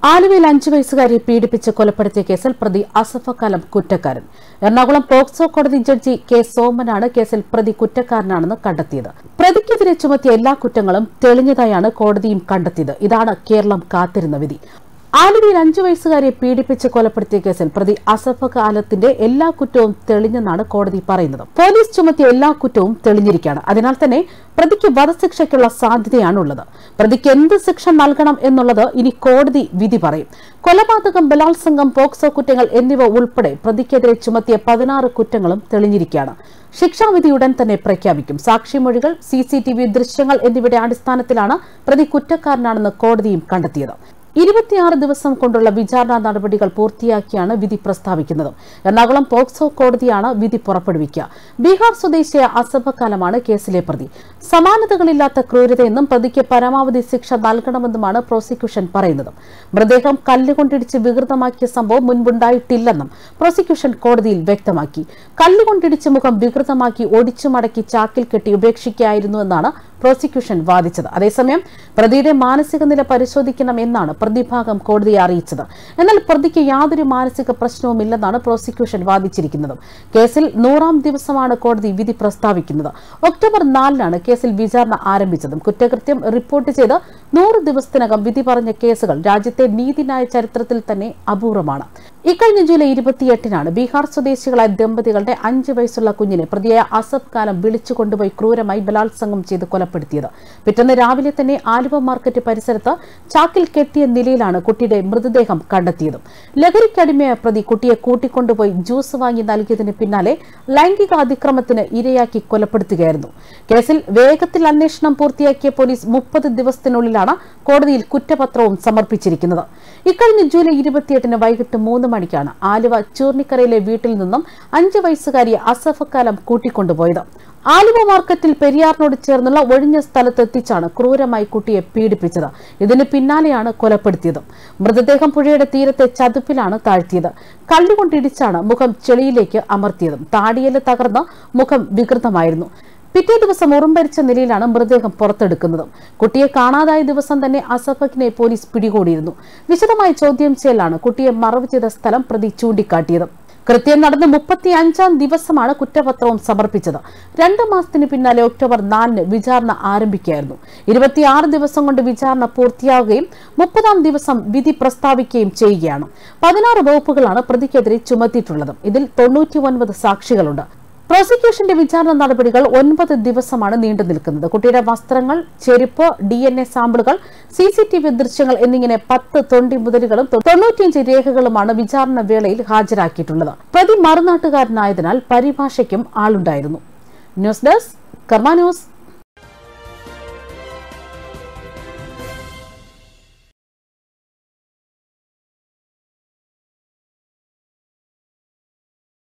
ആലുവയിൽ അഞ്ചു വയസ്സുകാരിയെ പീഡിപ്പിച്ച് കൊലപ്പെടുത്തിയ കേസിൽ പ്രതി അസഫക്കാലം കുറ്റക്കാരൻ എറണാകുളം പോക്സോ കോടതി ജഡ്ജി കെ സോമനാണ് കേസിൽ പ്രതി കുറ്റക്കാരനാണെന്ന് കണ്ടെത്തിയത് പ്രതിക്കെതിരെ ചുമത്തിയ എല്ലാ കുറ്റങ്ങളും തെളിഞ്ഞതായാണ് കോടതിയും കണ്ടെത്തിയത് ഇതാണ് കേരളം കാത്തിരുന്ന വിധി ആലുവയിൽ അഞ്ചു വയസ്സുകാരിയെ പീഡിപ്പിച്ച് കൊലപ്പെടുത്തിയ കേസിൽ പ്രതി അസഫ കാലത്തിന്റെ എല്ലാ കുറ്റവും തെളിഞ്ഞെന്നാണ് കോടതി പറയുന്നത് പോലീസ് ചുമത്തിയ എല്ലാ കുറ്റവും തെളിഞ്ഞിരിക്കുകയാണ് അതിനാൽ തന്നെ പ്രതിക്ക് വധശിക്ഷയ്ക്കുള്ള സാധ്യതയാണുള്ളത് പ്രതിക്ക് എന്ത് ശിക്ഷ നൽകണം എന്നുള്ളത് ഇനി കോടതി വിധി പറയും കൊലപാതകം ബലാത്സംഗം പോക്സോ കുറ്റങ്ങൾ എന്നിവ ഉൾപ്പെടെ പ്രതിക്കെതിരെ ചുമത്തിയ പതിനാറ് കുറ്റങ്ങളും തെളിഞ്ഞിരിക്കുകയാണ് ശിക്ഷാവിധി ഉടൻ തന്നെ പ്രഖ്യാപിക്കും സാക്ഷിമൊഴികൾ സി സി ടി വി ദൃശ്യങ്ങൾ എന്നിവയുടെ അടിസ്ഥാനത്തിലാണ് പ്രതി കുറ്റക്കാരനാണെന്ന് കോടതിയും കണ്ടെത്തിയത് ഇരുപത്തിയാറ് ദിവസം കൊണ്ടുള്ള വിചാരണ നടപടികൾ പൂർത്തിയാക്കിയാണ് വിധി പ്രസ്താവിക്കുന്നത് എറണാകുളം പോക്സോ കോടതിയാണ് വിധി പുറപ്പെടുവിക്കുക ബീഹാർ സ്വദേശിയായ അസഭക്കാലമാണ് കേസിലെ പ്രതി സമാനതകളില്ലാത്ത ക്രൂരതയെന്നും പ്രതിക്ക് പരമാവധി ശിക്ഷ നൽകണമെന്നുമാണ് പ്രോസിക്യൂഷൻ പറയുന്നത് മൃതദേഹം കല്ലുകൊണ്ടിടിച്ച് വികൃതമാക്കിയ സംഭവം മുൻപുണ്ടായിട്ടില്ലെന്നും പ്രോസിക്യൂഷൻ കോടതിയിൽ വ്യക്തമാക്കി കല്ലുകൊണ്ടിടിച്ച് മുഖം വികൃതമാക്കി ഒടിച്ചു മടക്കി ചാക്കിൽ കെട്ടി ഉപേക്ഷിക്കുകയായിരുന്നുവെന്നാണ് പ്രോസിക്യൂഷൻ വാദിച്ചത് അതേസമയം പ്രതിയുടെ മാനസിക നില പരിശോധിക്കണം എന്നാണ് പ്രതിഭാഗം കോടതിയെ അറിയിച്ചത് എന്നാൽ പ്രതിക്ക് യാതൊരു മാനസിക പ്രശ്നവുമില്ലെന്നാണ് പ്രോസിക്യൂഷൻ വാദിച്ചിരിക്കുന്നത് കേസിൽ നൂറാം ദിവസമാണ് കോടതി വിധി പ്രസ്താവിക്കുന്നത് ഒക്ടോബർ നാലിനാണ് കേസിൽ വിചാരണ ആരംഭിച്ചതും കുറ്റകൃത്യം റിപ്പോർട്ട് ചെയ്ത് നൂറ് ദിവസത്തിനകം വിധി പറഞ്ഞ കേസുകൾ രാജ്യത്തെ നീതിന്യായ ചരിത്രത്തിൽ തന്നെ അപൂർവമാണ് ഇക്കഴിഞ്ഞ ജൂലൈ ഇരുപത്തിയെട്ടിനാണ് ബീഹാർ സ്വദേശികളായ ദമ്പതികളുടെ അഞ്ച് വയസ്സുള്ള കുഞ്ഞിനെ പ്രതിയായ അസഫ് കാലം വിളിച്ചു കൊണ്ടുപോയി ക്രൂരമായി ബലാത്സംഗം ചെയ്ത് കൊലപ്പെടുത്തിയത് പിറ്റേന്ന് രാവിലെ തന്നെ ആലുവ മാർക്കറ്റ് പരിസരത്ത് ചാക്കിൽ കെട്ടിയ നിലയിലാണ് കുട്ടിയുടെ മൃതദേഹം കണ്ടെത്തിയതും ലഹരിക്കടിമയായ പ്രതി കുട്ടിയെ കൂട്ടിക്കൊണ്ടുപോയി ജ്യൂസ് വാങ്ങി നൽകിയതിന് പിന്നാലെ ലൈംഗിക അതിക്രമത്തിന് ഇരയാക്കി കൊലപ്പെടുത്തുകയായിരുന്നു കേസിൽ വേഗത്തിൽ അന്വേഷണം പൂർത്തിയാക്കിയ പോലീസ് മുപ്പത് ദിവസത്തിനുള്ളിലാണ് കോടതിയിൽ കുറ്റപത്രവും സമർപ്പിച്ചിരിക്കുന്നത് ഇക്കഴിഞ്ഞ ജൂലൈ ഇരുപത്തിയെട്ടിന് വൈകിട്ട് മൂന്ന് മണിക്കാണ് ആലുവ ചൂർണിക്കരയിലെ വീട്ടിൽ നിന്നും അഞ്ച് വയസ്സുകാരിയെ അസഫക്കാലം കൂട്ടിക്കൊണ്ടുപോയത് ആലുവ മാർക്കറ്റിൽ പെരിയാറിനോട് ചേർന്നുള്ള ഒഴിഞ്ഞ സ്ഥലത്തെത്തിച്ചാണ് ക്രൂരമായി കുട്ടിയെ പീഡിപ്പിച്ചത് ഇതിന് പിന്നാലെയാണ് കൊലപ്പെടുത്തിയത് മൃതദേഹം പുഴയുടെ തീരത്തെ ചതുപ്പിലാണ് താഴ്ത്തിയത് കല്ലുകൊണ്ടിടിച്ചാണ് മുഖം ചെളിയിലേക്ക് അമർത്തിയതും താടിയല് തകർന്ന് മുഖം വികൃതമായിരുന്നു പിറ്റേ ദിവസം ഉറുമ്പരിച്ച നിലയിലാണ് മൃതദേഹം പുറത്തെടുക്കുന്നത് കുട്ടിയെ കാണാതായ ദിവസം തന്നെ അസഫക്കിനെ പോലീസ് പിടികൂടിയിരുന്നു വിശദമായ ചോദ്യം ചെയ്യലാണ് കുട്ടിയെ മറവ് ചെയ്ത സ്ഥലം പ്രതി ചൂണ്ടിക്കാട്ടിയത് കൃത്യം നടന്ന് മുപ്പത്തി അഞ്ചാം ദിവസമാണ് കുറ്റപത്രവും സമർപ്പിച്ചത് രണ്ട് മാസത്തിന് പിന്നാലെ ഒക്ടോബർ നാലിന് വിചാരണ ആരംഭിക്കുകയായിരുന്നു ഇരുപത്തിയാറ് ദിവസം കൊണ്ട് വിചാരണ പൂർത്തിയാവുകയും മുപ്പതാം ദിവസം വിധി പ്രസ്താവിക്കുകയും ചെയ്യുകയാണ് പതിനാറ് വകുപ്പുകളാണ് പ്രതിക്കെതിരെ ചുമത്തിയിട്ടുള്ളത് ഇതിൽ തൊണ്ണൂറ്റി ഒൻപത് സാക്ഷികളുണ്ട് പ്രോസിക്യൂഷന്റെ വിചാരണ നടപടികൾ ഒൻപത് ദിവസമാണ് നീണ്ടു നിൽക്കുന്നത് കുട്ടിയുടെ വസ്ത്രങ്ങൾ ചെരുപ്പ് ഡി എൻ എ സാമ്പിളുകൾ സി സി ടി വി ദൃശ്യങ്ങൾ എന്നിങ്ങനെ പത്ത് തൊണ്ടി മുതലുകളും തൊണ്ണൂറ്റിയഞ്ച് രേഖകളുമാണ് വിചാരണ വേളയിൽ ഹാജരാക്കിയിട്ടുള്ളത് പ്രതി മറുനാട്ടുകാരനായതിനാൽ പരിഭാഷയ്ക്കും ആളുണ്ടായിരുന്നു ന്യൂസ് ഡെസ്ക് കർമ്മ ന്യൂസ്